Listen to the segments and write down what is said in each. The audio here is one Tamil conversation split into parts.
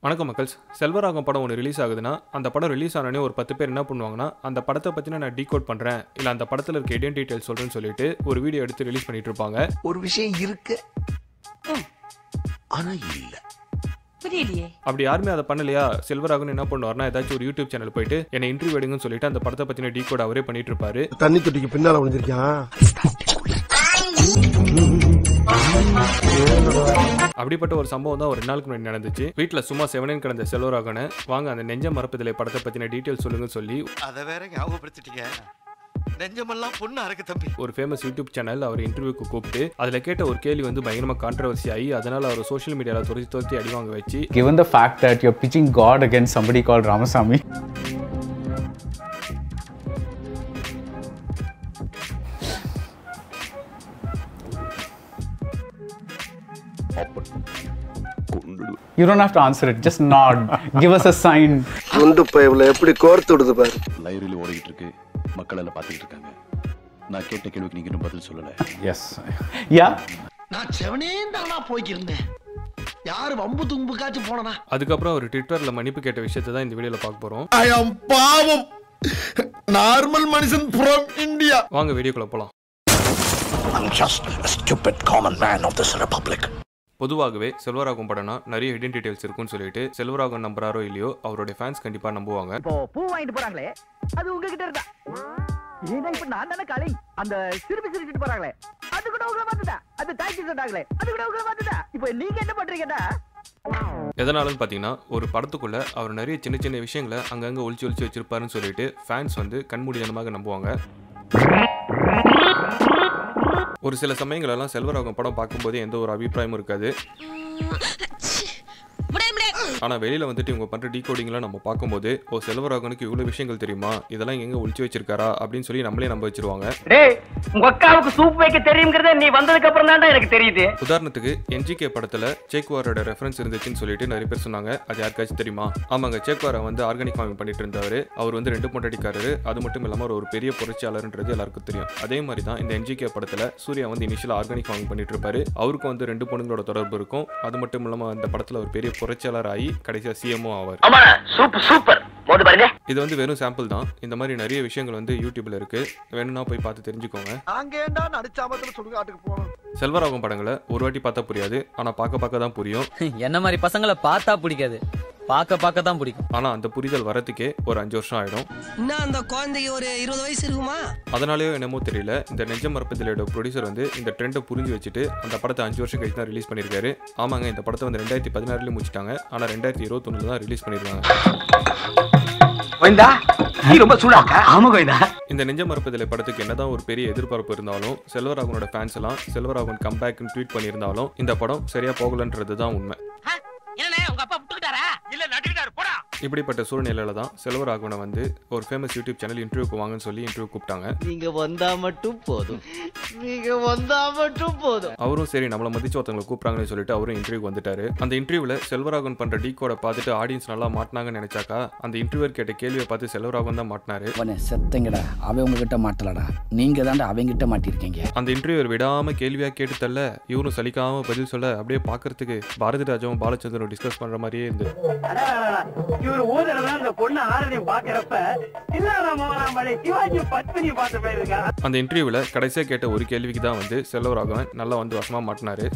வணக்கம் மக்கள்ஸ் செல்வராகம் படம் ஒன்று ரிலீஸ் ஆகுதுன்னா அந்த படம் ரிலீஸ் ஆனோடனே ஒரு பத்து பேர் என்ன பண்ணுவாங்கன்னா அந்த படத்தை பற்றின நான் டீகோட் பண்ணுறேன் இல்லை அந்த படத்தில் இருக்க இடியன் டீட்டெயில் சொல்கிறேன்னு சொல்லிட்டு ஒரு வீடியோ எடுத்து ரிலீஸ் பண்ணிட்டு இருப்பாங்க ஒரு விஷயம் இருக்கு ஆனா இல்ல புரியலையே அப்படி யாருமே அதை பண்ணலையா செல்வராகன் என்ன பண்ணுவார்னா ஏதாச்சும் ஒரு யூடியூப் சேனல் போயிட்டு என்னை இன்டர்வியூ எடுங்கன்னு சொல்லிட்டு அந்த படத்தை பற்றின டீகோட் அவரே பண்ணிட்டு இருப்பாரு தண்ணி தொட்டிக்கு பின்னால விழுந்திருக்கான் அப்படிப்பட்ட ஒரு சம்பவம் தான் ஒரு ரெண்டு நாளுக்கு முன்னாடி நடந்துச்சு வீட்டில் சும்மா செவனேன்னு கிடந்த செல்வராகனை வாங்க அந்த நெஞ்ச மரப்பதிலை படத்தை பற்றின டீட்டெயில் சொல்லுங்கன்னு சொல்லி அத வேற ஞாபகப்படுத்திட்டீங்க நெஞ்சமெல்லாம் பொண்ணு அறக்கு தம்பி ஒரு ஃபேமஸ் யூடியூப் சேனல் அவர் இன்டர்வியூக்கு கூப்பிட்டு அதில் கேட்ட ஒரு கேள்வி வந்து பயங்கரமாக கான்ட்ரவர்சி ஆகி அதனால் அவர் சோஷியல் மீடியாவில் துரத்தி துரத்தி அடி வாங்க வச்சு given the fact that you're pitching God against somebody called Ramasamy. You don't have to answer it. Just nod. Give us a sign. குண்டு பைப்ல எப்படி கோர்த்து விடுது பாரு லைவ்ல ஓடிக்கிட்டு இருக்கு மக்கள் எல்லாம் பார்த்துக்கிட்டு இருக்காங்க நான் கேட்ட கேள்விக்கு நீங்க இன்னும் பதில் சொல்லல Yes. Yeah. நான் செவனே தானா போய்க்கிருந்தேன் யாரு வம்பு தும்புக்காச்சும் போனனா அதுக்கப்புறம் அவர் ட்விட்டரில் மன்னிப்பு கேட்ட விஷயத்தை தான் இந்த வீடியோவில் பார்க்க போகிறோம் ஐ அம் பாவம் நார்மல் மனுஷன் ஃப்ரம் இந்தியா வாங்க வீடியோக்குள்ள போகலாம் I'm just a stupid common man of this republic. பொதுவாகவே செல்வராகவன் படம்னா நிறைய ஹிடன் டீடைல்ஸ் இருக்குன்னு சொல்லிட்டு செல்வராகவன் நம்புறாரோ இல்லையோ அவருடைய ஃபேன்ஸ் கண்டிப்பாக நம்புவாங்க இப்போ பூ வாங்கிட்டு போறாங்களே அது உங்ககிட்ட இருந்தா ஏன்னா இப்ப நான் தானே காளி அந்த சிரிப்பு சிரிச்சிட்டு போறாங்களே அது கூட உங்களை பார்த்துட்டா அது தேங்க்யூ சொன்னாங்களே அது கூட உங்களை பார்த்துட்டா இப்போ நீங்க என்ன பண்றீங்கன்னா எதனாலன்னு பார்த்தீங்கன்னா ஒரு படத்துக்குள்ள அவர் நிறைய சின்ன சின்ன விஷயங்களை அங்கங்கே ஒளிச்சு ஒளிச்சு வச்சிருப்பாருன்னு சொல்லிட்டு ஃபேன்ஸ் வந்து கண்மூடித்தனமாக நம்புவாங்க ஒரு சில சமயங்களெல்லாம் செல்வராகவன் படம் பார்க்கும்போதே எந்த ஒரு அபிப்பிராயமும் இருக்காது ஆனால் வெளியில் வந்துட்டு இவங்க பண்ணுற டீகோடிங்லாம் நம்ம பார்க்கும்போது ஓ செல்வராகவனுக்கு இவ்வளோ விஷயங்கள் தெரியுமா இதெல்லாம் எங்கே ஒளிச்சு வச்சிருக்காரா அப்படின்னு சொல்லி நம்மளே நம்ப வச்சிருவாங்க டேய் உங்க அக்காவுக்கு சூப் வைக்க தெரியுங்கிறத நீ வந்ததுக்கு அப்புறம் தான் எனக்கு தெரியுது உதாரணத்துக்கு என்ஜிகே படத்துல சேக்வாரோட ரெஃபரன்ஸ் இருந்துச்சுன்னு சொல்லிட்டு நிறைய பேர் சொன்னாங்க அது யாருக்காச்சும் தெரியுமா ஆமாங்க சேக்வாரை வந்து ஆர்கானிக் ஃபார்மிங் பண்ணிட்டு இருந்தவர் அவர் வந்து ரெண்டு பொண்டாட்டிக்காரரு அது மட்டும் இல்லாம அவர் ஒரு பெரிய புரட்சியாளர்ன்றது எல்லாருக்கும் தெரியும் அதே மாதிரி தான் இந்த என்ஜிகே படத்துல சூர்யா வந்து இனிஷியல் ஆர்கானிக் ஃபார்மிங் பண்ணிட்டு இருப்பாரு அவருக்கு வந்து ரெண்டு பொண்ணுங்களோட தொடர்பு இருக்கும் அது மட்டும் இல்லாம அந்த படத்துல ஒரு பெரிய புரட்சியாளர் ஆகி கடைசியா சிஎம்ஓ ஆவார் ஆமா சூப்பர் சூப்பர் போட்டு பாருங்க இது வந்து வெறும் சாம்பிள் தான் இந்த மாதிரி நிறைய விஷயங்கள் வந்து யூடியூப்ல இருக்கு வேணும்னா போய் பார்த்து தெரிஞ்சுக்கோங்க நாங்க ஏண்டா நடிச்சாமத்துல சுடுகாட்டுக்கு போனோம் செல்வராகவன் படங்களை ஒரு வாட்டி பார்த்தா புரியாது ஆனா பார்க்க பார்க்க தான் புரியும் என்ன மாதிரி பசங்களை பார்த்தா பிடிக்காது பார்க்க பார்க்க தான் பிடிக்கும் ஆனா அந்த புரிதல் வரதுக்கே ஒரு அஞ்சு வருஷம் ஆயிடும் இன்னும் அந்த குழந்தைக்கு ஒரு இருபது வயசு இருக்குமா அதனாலயோ என்னமோ தெரியல இந்த நெஞ்ச மரப்பதிலோட ப்ரொடியூசர் வந்து இந்த ட்ரெண்டை புரிஞ்சு வச்சுட்டு அந்த படத்தை அஞ்சு வருஷம் கழிச்சு தான் ரிலீஸ் பண்ணியிருக்காரு ஆமாங்க இந்த படத்தை வந்து ரெண்டாயிரத்தி பதினாறுல முடிச்சிட்டாங்க ஆனால் ரெண்டாயிரத்தி இருபத்தொன்னுல தான் ரிலீஸ் பண்ணியிருக்காங்க கோவிந்தா நீ ரொம்ப சூடாக்கா ஆமா கோவிந்தா இந்த நெஞ்ச மரப்பதிலை படத்துக்கு என்னதான் ஒரு பெரிய எதிர்பார்ப்பு இருந்தாலும் செல்வராகவனோட ஃபேன்ஸ் எல்லாம் செல்வராகவன் கம்பேக்னு ட்வீட் பண்ணியிருந்தாலும் இந்த படம் சரியா போகலன்றது தான் உண்மை என்னண்ணே உங்க அப்பா விட்டுக்கிட்டாரா இல்ல நட்டுக்கிட்டாரு போடா இப்படிப்பட்ட சூழ்நிலையில தான் செல்வராகவனை வந்து ஒரு ஃபேமஸ் யூடியூப் சேனல் இன்டர்வியூக்கு வாங்கன்னு சொல்லி இன்டர்வியூ கூப்பிட்டாங்க நீங்க வந்தா மட்டும் போதும் நீங்க வந்தா மட்டும் போதும் அவரும் சரி நம்மளை மதிச்சு ஒருத்தவங்களை கூப்பிட்றாங்கன்னு சொல்லிட்டு அவரும் இன்டர்வியூ வந்துட்டாரு அந்த இன்டர்வியூல செல்வராகவன் பண்ற டீ கோடை பார்த்துட்டு ஆடியன்ஸ் நல்லா மாட்டினாங்கன்னு நினைச்சாக்கா அந்த இன்டர்வியூர் கேட்ட கேள்வியை பார்த்து செல்வராகவன் தான் மாட்டினாரு அவனை செத்தங்கடா அவன் உங்ககிட்ட மாட்டலடா நீங்க தாண்டா அவங்கிட்ட மாட்டிருக்கீங்க அந்த இன்டர்வியூர் விடாம கேள்வியா கேட்டு தள்ள இவரும் சலிக்காம பதில் சொல்ல அப்படியே பார்க்கறதுக்கு பாரதி ராஜாவும் பாலச்சந்திரனும் டிஸ்கஸ் பண்ற மாதிரியே இருந்து இவர் ஊதறதா அந்த பொண்ணு ஆரணியும் பாக்குறப்ப இல்லாம சிவாஜி பத்மினி பார்த்த மாதிரி இருக்கா அந்த இன்டர்வியூல கடைசியா கேட்ட ஒரு கேள்விக்கு தான் வந்து செல்வராகவன் நல்லா வந்து வசமா மாட்டினாரு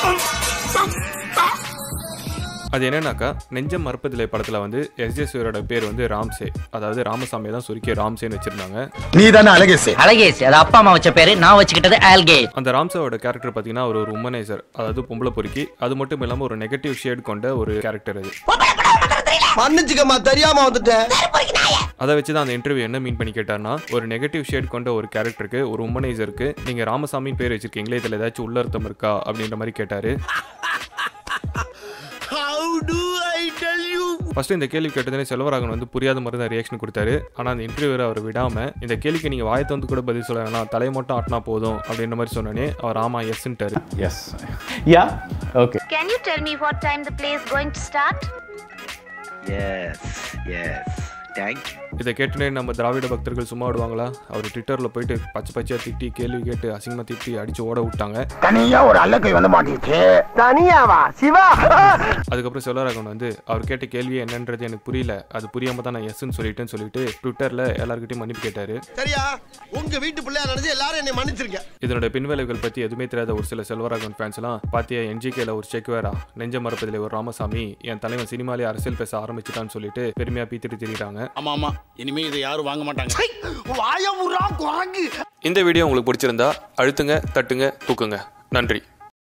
அது என்னன்னாக்கா நெஞ்சம் மறுப்பதில்லை படத்துல வந்து எஸ் ஜே சூரியோட பேர் வந்து ராம்சே அதாவது ராமசாமியை தான் சுருக்கி ராம்சேன்னு வச்சிருந்தாங்க நீ தானே அழகேசே அழகேஷ் அது அப்பா அம்மா வச்ச பேரு நான் வச்சுக்கிட்டது ஆல்கே அந்த ராம்சாவோட கேரக்டர் பார்த்தீங்கன்னா அவர் ஒரு உமனைசர் அதாவது பொம்பளை பொறுக்கி அது மட்டும் இல்லாமல் ஒரு நெகட்டிவ் ஷேட் கொண்ட ஒரு கேரக்டர் அது மன்னிச்சுக்கம்மா தெரியாம வந்துட்டேன் அதை வச்சு தான் அந்த இன்டர்வியூ என்ன மீன் பண்ணி கேட்டார்னா ஒரு நெகட்டிவ் ஷேட் கொண்ட ஒரு கேரக்டருக்கு ஒரு உமனைசருக்கு நீங்கள் ராமசாமி பேர் வச்சிருக்கீங்களே இதில் ஏதாச்சும் உள்ள அர்த்தம் இருக்கா அப்படின்ற மாதிரி கேட்டாரு how do I tell you first இந்த கேள்வி கேட்டதுனே செல்வராகவன் வந்து புரியாத மாதிரி தான் ரியாக்ஷன் கொடுத்தாரு ஆனால் அந்த இன்டர்வியூவர் அவர் விடாம இந்த கேள்விக்கு நீங்கள் வாயை வந்து கூட பதில் சொல்ல வேணாம் தலையை மட்டும் ஆட்டினா போதும் அப்படின்ற மாதிரி சொன்னோன்னே அவர் ஆமா எஸ்ன்ட்டாரு Yes. Yeah. Okay. Can you tell me what time the play is going to start? Yes yes thank you இதை கேட்டுனே நம்ம திராவிட பக்தர்கள் சும்மா விடுவாங்களா அவர் ட்விட்டரில் போயிட்டு பச்சை பச்சையாக திட்டி கேள்வி கேட்டு அசிங்கமாக திட்டி அடிச்சு ஓட விட்டாங்க தனியா ஒரு அல்லக்கை வந்து மாட்டிச்சு தனியாவா சிவா அதுக்கப்புறம் செல்வராகவன் வந்து அவர் கேட்ட கேள்வி என்னன்றது எனக்கு புரியல அது புரியாம தான் நான் எஸ்ன்னு சொல்லிட்டேன்னு சொல்லிட்டு ட்விட்டரில் எல்லாருக்கிட்டையும் மன்னிப்பு கேட்டாரு சரியா உங்க வீட்டு பிள்ளையா நினைச்சு எல்லாரும் என்னை மன்னிச்சிருங்க இதனோட பின்விளைவுகள் பற்றி எதுவுமே தெரியாத ஒரு சில செல்வராகவன் ஃபேன்ஸ் எல்லாம் பாத்தியா என்ஜிகேல ஒரு செக் வேறா நெஞ்ச மரப்பதில் ஒரு ராமசாமி என் தலைவன் சினிமாலே அரசியல் பேச ஆரம்பிச்சுட்டான்னு சொல்லிட்டு பெருமையா பீத்திட்டு திரியிறாங்க ஆமா ஆமா இனிமே இதை யாரும் வாங்க மாட்டாங்க வாய உரா குரங்கு இந்த வீடியோ உங்களுக்கு பிடிச்சிருந்தா அழுத்துங்க தட்டுங்க தூக்குங்க நன்றி